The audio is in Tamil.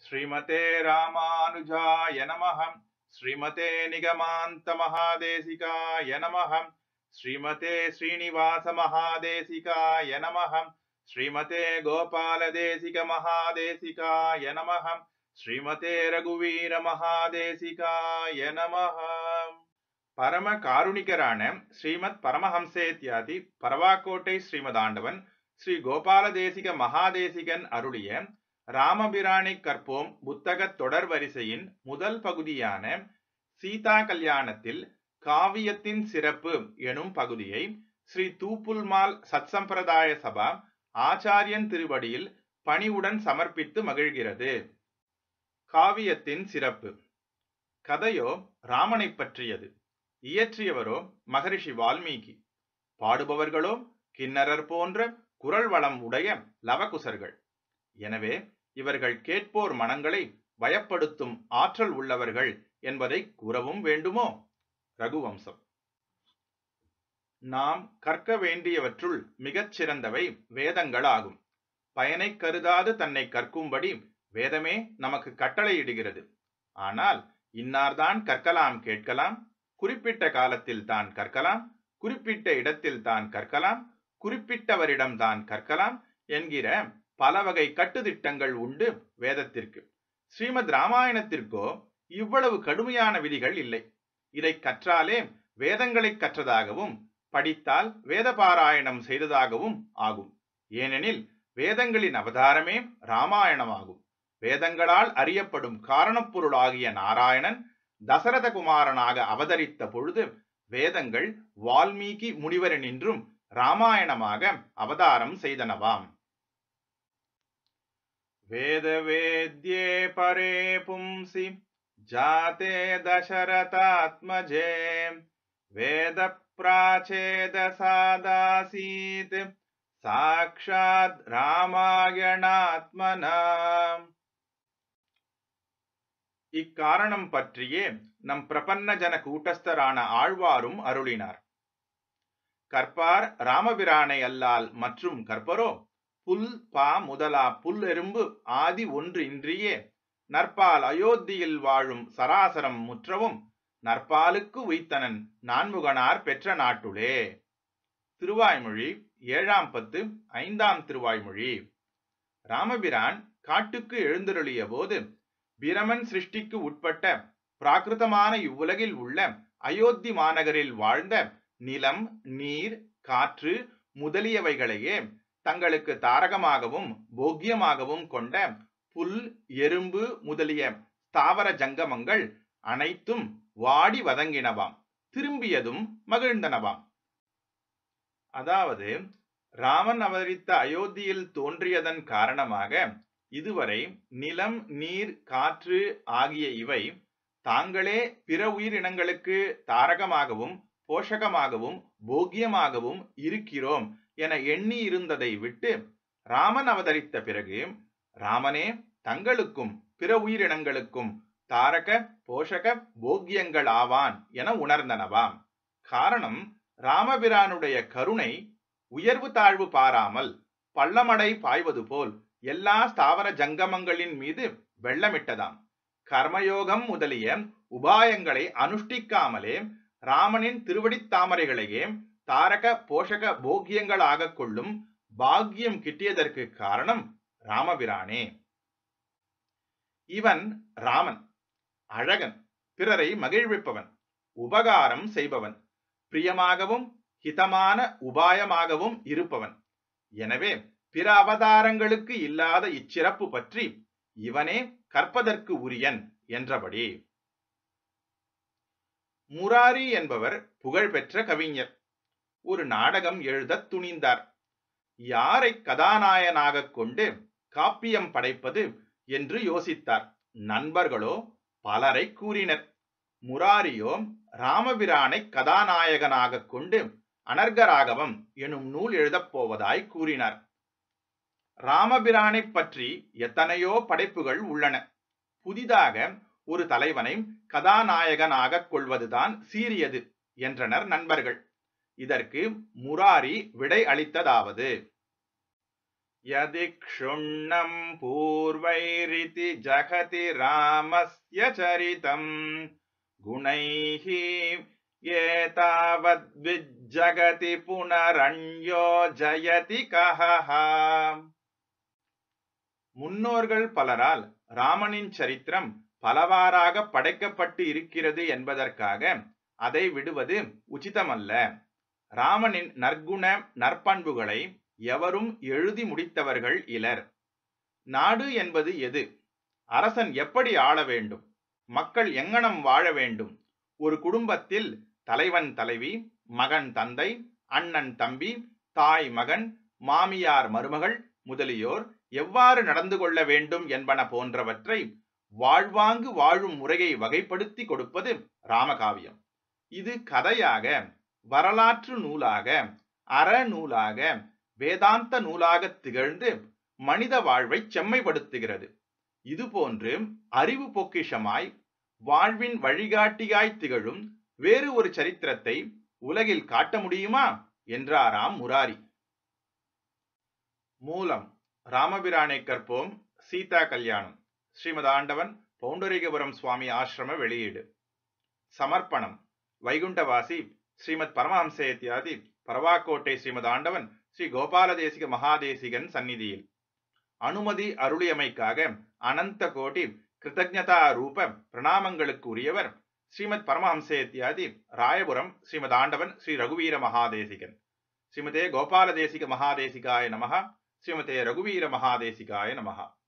ஸ்ரீமதே ராமானுஜாய நமः ஸ்ரீமதே நிகமாந்த மகாதேசிகாய நமः ஸ்ரீமதே ஸ்ரீனிவாச மகாதேசிகாய நமः ஸ்ரீமதே கோபாலதேசிக மகாதேசிகாய நமः ஸ்ரீமதே ரகுவீர மகாதேசிகாய நமः பரம காருணிகரான ஸ்ரீமத் பரமஹம்சேத்யாதி பரவாக்கோட்டை ஸ்ரீமதாண்டவன் ஸ்ரீ கோபாலதேசிக மகாதேசிகன் அருளிய ராமபிரானை கற்போம் புத்தக தொடர் வரிசையின் முதல் பகுதியான சீதா கல்யாணத்தில் காவியத்தின் சிறப்பு எனும் பகுதியை ஸ்ரீ தூப்புல்மால் சத்சம்பிரதாய சபா ஆச்சாரியன் திருவடியில் பணிவுடன் சமர்ப்பித்து மகிழ்கிறது காவியத்தின் சிறப்பு கதையோ ராமனை பற்றியது இயற்றியவரோ மகரிஷி வால்மீகி பாடுபவர்களோ கிண்ணறர் போன்ற குரல் வளம் உடைய லவகுசர்கள் எனவே இவர்கள் கேட்போர் மனங்களை பயப்படுத்தும் ஆற்றல் உள்ளவர்கள் என்பதை கூறவும் வேண்டுமோ ரகுவம்சம் நாம் கற்க வேண்டியவற்றுள் மிகச் சிறந்தவை வேதங்கள் ஆகும் பயனை கருதாது தன்னை கற்கும்படி வேதமே நமக்கு கட்டளையிடுகிறது ஆனால் இன்னார்தான் கற்கலாம் கேட்கலாம் குறிப்பிட்ட காலத்தில் தான் கற்கலாம் குறிப்பிட்ட இடத்தில் தான் கற்கலாம் குறிப்பிட்டவரிடம் தான் கற்கலாம் என்கிற பல வகை கட்டுத்திட்டங்கள் உண்டு வேதத்திற்கு ஸ்ரீமத் ராமாயணத்திற்கோ இவ்வளவு கடுமையான விதிகள் இல்லை இதை கற்றாலே வேதங்களை கற்றதாகவும் படித்தால் வேத பாராயணம் செய்ததாகவும் ஆகும் ஏனெனில் வேதங்களின் அவதாரமே ராமாயணமாகும் வேதங்களால் அறியப்படும் காரணப்பொருளாகிய நாராயணன் தசரத குமாரனாக அவதரித்த பொழுது வேதங்கள் வால்மீகி முனிவரனின்றும் ராமாயணமாக அவதாரம் செய்தனவாம் வேதவேத்யே பரே பும்சி ஜாதே தசரதாத்மஜே வேத பிராச்சேதசாதாசீத் சாக்ஷாத் ராமாயணாத்மனாம் இக்காரணம் பற்றியே நம் பிரபன்ன ஜன கூட்டஸ்தரான ஆழ்வாரும் அருளினார் கற்பார் ராமபிரானை அல்லால் மற்றும் கற்பரோ புல் பா முதலா புல் எறும்பு ஆதி ஒன்று இன்றியே நற்பால் அயோத்தியில் வாழும் சராசரம் முற்றவும் நற்பாலுக்கு உய்த்தனன் நான்முகனார் பெற்ற நாட்டுளே திருவாய்மொழி ஏழாம் பத்து ஐந்தாம் திருவாய்மொழி ராமபிரான் காட்டுக்கு எழுந்தருளிய போது பிரமன் சிருஷ்டிக்கு உட்பட்ட பிராகிருதமான இவ்வுலகில் உள்ள அயோத்தி மாநகரில் வாழ்ந்த நிலம் நீர் காற்று முதலியவைகளையே தங்களுக்கு தாரகமாகவும் போக்கியமாகவும் கொண்ட புல் எறும்பு முதலிய தாவர ஜங்கமங்கள் அனைத்தும் வாடி வதங்கினவாம் திரும்பியதும் மகிழ்ந்தனவாம் அதாவது ராமன் அவதரித்த அயோத்தியில் தோன்றியதன் காரணமாக இதுவரை நிலம் நீர் காற்று ஆகிய இவை தாங்களே பிற உயிரினங்களுக்கு தாரகமாகவும் போஷகமாகவும் போக்கியமாகவும் இருக்கிறோம் என எண்ணி இருந்ததை விட்டு ராமன் அவதரித்த பிறகு ராமனே தங்களுக்கும் பிற உயிரினங்களுக்கும் தாரக போஷக போக்கியங்கள் ஆவான் என உணர்ந்தனவாம் காரணம் ராமபிரானுடைய கருணை உயர்வு தாழ்வு பாராமல் பள்ளமடை பாய்வது போல் எல்லா ஸ்தாவர ஜங்கமங்களின் மீது வெள்ளமிட்டதாம் கர்மயோகம் முதலிய உபாயங்களை அனுஷ்டிக்காமலே ராமனின் திருவடித் தாமரைகளையே தாரக போஷக போக்கியங்களாக கொள்ளும் பாக்கியம் கிட்டியதற்கு காரணம் ராமபிரானே இவன் ராமன் அழகன் பிறரை மகிழ்விப்பவன் உபகாரம் செய்பவன் பிரியமாகவும் ஹிதமான உபாயமாகவும் இருப்பவன் எனவே பிற அவதாரங்களுக்கு இல்லாத இச்சிறப்பு பற்றி இவனே கற்பதற்கு உரியன் என்றபடி முராரி என்பவர் புகழ்பெற்ற கவிஞர் ஒரு நாடகம் எழுதத் துணிந்தார் யாரை கதாநாயகனாக கொண்டு காப்பியம் படைப்பது என்று யோசித்தார் நண்பர்களோ பலரை கூறினர் முராரியோ ராமபிரானை கதாநாயகனாக கொண்டு அனர்கராகவம் எனும் நூல் எழுதப் போவதாய் கூறினார் ராமபிரானை பற்றி எத்தனையோ படைப்புகள் உள்ளன புதிதாக ஒரு தலைவனை கதாநாயகனாக கொள்வதுதான் சீரியது என்றனர் நண்பர்கள் இதற்கு முராரி விடை அளித்ததாவது यदि क्षुण्णम् पूर्वैरिति जगति रामस्य चरितम् गुणैः एतावद्विज्जगति पुनरण्यो ஜயதி கஹஹ முன்னோர்கள் பலரால் ராமனின் சரித்திரம் பலவாறாக படைக்கப்பட்டு இருக்கிறது என்பதற்காக அதை விடுவது உச்சிதமல்ல ராமனின் நற்குண நற்பண்புகளை எவரும் எழுதி முடித்தவர்கள் இலர் நாடு என்பது எது அரசன் எப்படி ஆள வேண்டும் மக்கள் எங்கனம் வாழ வேண்டும் ஒரு குடும்பத்தில் தலைவன் தலைவி மகன் தந்தை அண்ணன் தம்பி தாய் மகன் மாமியார் மருமகள் முதலியோர் எவ்வாறு நடந்து கொள்ள வேண்டும் என்பன போன்றவற்றை வாழ்வாங்கு வாழும் முறையை வகைப்படுத்தி கொடுப்பது ராமகாவியம் இது கதையாக வரலாற்று நூலாக அறநூலாக வேதாந்த நூலாக திகழ்ந்து மனித வாழ்வை செம்மைப்படுத்துகிறது இதுபோன்று அறிவு பொக்கிஷமாய் வாழ்வின் வழிகாட்டியாய் திகழும் வேறு ஒரு சரித்திரத்தை உலகில் காட்ட முடியுமா என்றாராம் முராரி மூலம் ராமபிரானை கற்போம் சீதா கல்யாணம் ஸ்ரீமத் ஆண்டவன் பவுண்டரிகபுரம் சுவாமி ஆசிரம வெளியீடு சமர்ப்பணம் வைகுண்டவாசி ஸ்ரீமத் பரமஹம்சேத்யாதி பரவாக்கோட்டை ஸ்ரீமத் ஆண்டவன் ஸ்ரீ கோபாலதேசிக மகாதேசிகன் சந்நிதியில் அனுமதி அருளியமைக்காக அனந்த கோடி கிருத்தஜதா ரூப பிரணாமங்களுக்கு உரியவர் ஸ்ரீமத் பரமஹம்சேத்யாதி ராயபுரம் ஸ்ரீமத் ஆண்டவன் ஸ்ரீ ரகுவீர மகாதேசிகன் ஸ்ரீமதே கோபாலதேசிக மகாதேசிகாய நமக ஸ்ரீமதே ரகுவீர மகாதேசிகாய நமகா